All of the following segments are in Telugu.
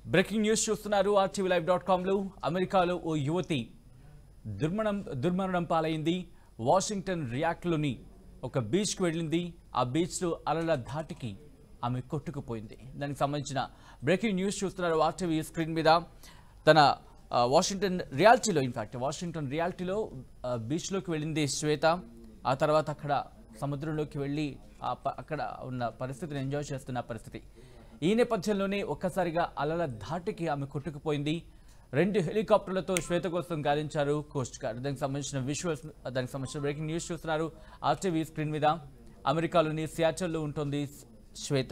బ్రేకింగ్ న్యూస్ చూస్తున్నారు ఆర్టీవీ లైవ్ డాట్ కామ్లో అమెరికాలో ఓ యువతి దుర్మరణం దుర్మరణం పాలైంది వాషింగ్టన్ రియాక్ట్లోని ఒక బీచ్కి వెళ్ళింది ఆ బీచ్లో అలల ధాటికి ఆమె కొట్టుకుపోయింది దానికి సంబంధించిన బ్రేకింగ్ న్యూస్ చూస్తున్నారు ఆర్టీవీ స్క్రీన్ మీద తన ఆ, వాషింగ్టన్ రియాలిటీలో ఇన్ఫాక్ట్ వాషింగ్టన్ రియాలిటీలో ఆ, బీచ్లోకి వెళ్ళింది శ్వేత ఆ తర్వాత అక్కడ సముద్రంలోకి వెళ్ళి ఆ ప- అక్కడ ఉన్న పరిస్థితిని ఎంజాయ్ చేస్తున్న పరిస్థితి ఈ నేపథ్యంలోనే ఒక్కసారిగా అలల ధాటికి ఆమె కొట్టుకుపోయింది రెండు హెలికాప్టర్లతో శ్వేత కోసం గాలించారు కోస్ట్ గార్డ్ దానికి సంబంధించిన విజువల్స్ దానికి సంబంధించిన బ్రేకింగ్ న్యూస్ చూస్తున్నారు ఆర్టీవీ స్క్రీన్ మీద అమెరికాలోని సియాచల్లో ఉంటుంది శ్వేత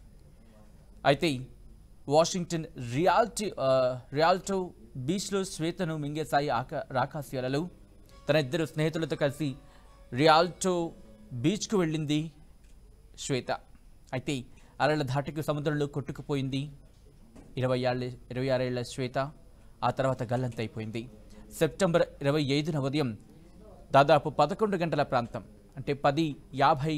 అయితే వాషింగ్టన్ రియాల్టీ ఆ, రియాల్టో బీచ్లో శ్వేతను మింగేశాయి ఆక రాకాశయాలలు తన ఇద్దరు స్నేహితులతో కలిసి రియాల్టో బీచ్కు వెళ్ళింది శ్వేత అయితే అలల ధాటికి సముద్రంలో కొట్టుకుపోయింది ఇరవై ఏళ్ళ ఇరవై ఆరేళ్ల శ్వేత ఆ తర్వాత గల్లంతైపోయింది సెప్టెంబర్ ఇరవై ఐదున ఉదయం దాదాపు పదకొండు గంటల ప్రాంతం అంటే పది యాభై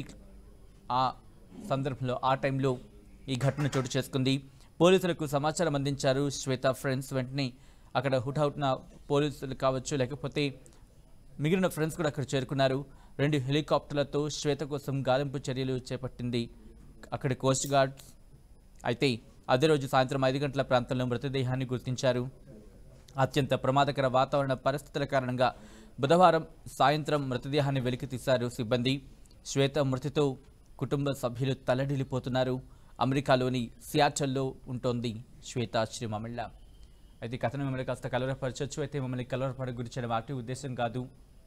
ఆ సందర్భంలో ఆ టైంలో ఈ ఘటన చోటు చేసుకుంది పోలీసులకు సమాచారం అందించారు శ్వేత ఫ్రెండ్స్ వెంటనే అక్కడ హుటాహుటిన పోలీసులు కావచ్చు లేకపోతే మిగిలిన ఫ్రెండ్స్ కూడా అక్కడ చేరుకున్నారు రెండు హెలికాప్టర్లతో శ్వేత కోసం గాలింపు చర్యలు చేపట్టింది అక్కడి కోస్ట్ గార్డ్స్ అయితే అదే రోజు సాయంత్రం ఐదు గంటల ప్రాంతంలో మృతదేహాన్ని గుర్తించారు అత్యంత ప్రమాదకర వాతావరణ పరిస్థితుల కారణంగా బుధవారం సాయంత్రం మృతదేహాన్ని వెలికి తీశారు సిబ్బంది శ్వేత మృతితో కుటుంబ సభ్యులు తల్లడిల్లిపోతున్నారు అమెరికాలోని సియాచల్లో ఉంటోంది శ్వేత శ్రీమామిళ్ళ అయితే ఈ కథను మిమ్మల్ని కాస్త కలవరపరచవచ్చు అయితే మమ్మల్ని కలవరపడ గురించిన వాటి ఉద్దేశం కాదు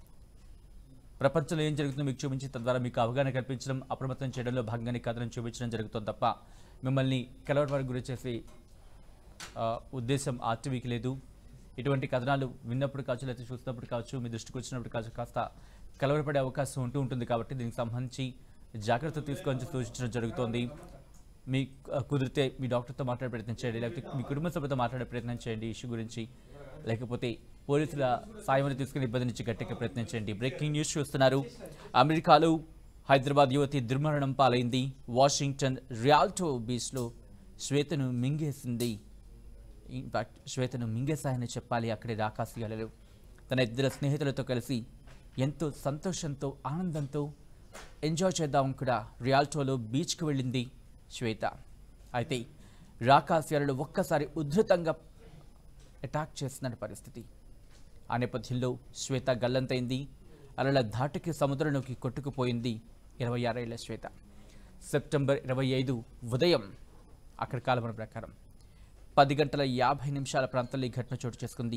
ప్రపంచంలో ఏం జరుగుతుందో మీకు చూపించి తద్వారా మీకు అవగాహన కల్పించడం అప్రమత్తం చేయడంలో భాగంగా ఈ కథను చూపించడం జరుగుతుంది తప్ప మిమ్మల్ని కలవరపడ గురి చేసే ఆ, ఉద్దేశం ఆర్టీవీకి లేదు ఇటువంటి కథనాలు విన్నప్పుడు కావచ్చు లేకపోతే చూసినప్పుడు కావచ్చు మీ దృష్టికి వచ్చినప్పుడు కావచ్చు కాస్త కలవరపడే అవకాశం ఉంటూ ఉంటుంది కాబట్టి దీనికి సంబంధించి జాగ్రత్త తీసుకొని సూచించడం జరుగుతోంది మీ ఆ, కుదిరితే మీ డాక్టర్తో మాట్లాడే ప్రయత్నం చేయండి లేకపోతే మీ కుటుంబ సభ్యులతో మాట్లాడే ప్రయత్నం చేయండి ఇష్యూ గురించి లేకపోతే పోలీసుల సాయం తీసుకుని ఇబ్బంది నుంచి గట్టిగా ప్రయత్నం చేయండి బ్రేకింగ్ న్యూస్ చూస్తున్నారు అమెరికాలో హైదరాబాద్ యువతి దుర్మరణం పాలైంది వాషింగ్టన్ రియాల్టో బీచ్లో శ్వేతను మింగేసింది ఇన్ఫాక్ట్ శ్వేతను మింగేశాయని చెప్పాలి అక్కడి రాకాశయాలలో తన ఇద్దరు స్నేహితులతో కలిసి ఎంతో సంతోషంతో ఆనందంతో ఎంజాయ్ చేద్దాం కూడా రియాల్టోలో బీచ్కి వెళ్ళింది శ్వేత అయితే రాకాశయాలలో ఒక్కసారి ఉధృతంగా అటాక్ చేస్తున్న పరిస్థితి ఆ నేపథ్యంలో శ్వేత గల్లంతైంది అలల ధాటికి సముద్రంలోకి కొట్టుకుపోయింది ఇరవై ఆరేళ్ల శ్వేత సెప్టెంబర్ ఇరవై ఐదు ఉదయం అక్కడ కాలమన ప్రకారం పది గంటల యాభై నిమిషాల ప్రాంతంలో ఈ ఘటన చోటు చేసుకుంది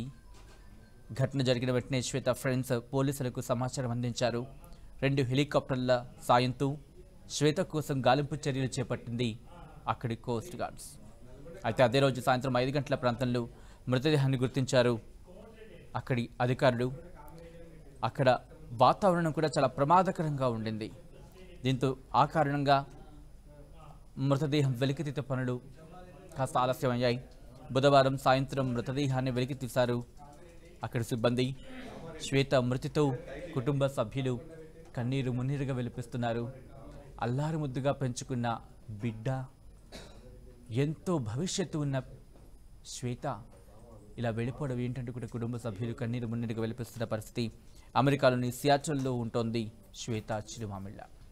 ఘటన జరిగిన వెంటనే శ్వేత ఫ్రెండ్స్ పోలీసులకు సమాచారం అందించారు రెండు హెలికాప్టర్ల సాయంతో శ్వేత కోసం గాలింపు చర్యలు చేపట్టింది అక్కడి కోస్ట్ గార్డ్స్ అయితే అదే రోజు సాయంత్రం ఐదు గంటల ప్రాంతంలో మృతదేహాన్ని గుర్తించారు అక్కడి అధికారులు అక్కడ వాతావరణం కూడా చాలా ప్రమాదకరంగా ఉండింది దీంతో ఆ కారణంగా మృతదేహం వెలికితీత పనులు కాస్త ఆలస్యమయ్యాయి బుధవారం సాయంత్రం మృతదేహాన్ని వెలికి తీశారు అక్కడి సిబ్బంది శ్వేత మృతితో కుటుంబ సభ్యులు కన్నీరు మున్నీరుగా వెలిపిస్తున్నారు అల్లారు ముద్దుగా పెంచుకున్న బిడ్డ ఎంతో భవిష్యత్తు ఉన్న శ్వేత ఇలా వెళ్ళిపోవడం ఏంటంటే కూడా కుటుంబ సభ్యులు కన్నీరు మున్నీరుగా వెలిపిస్తున్న పరిస్థితి అమెరికాలోని సియాచల్లో ఉంటోంది శ్వేత చిరుమామిళ్ళ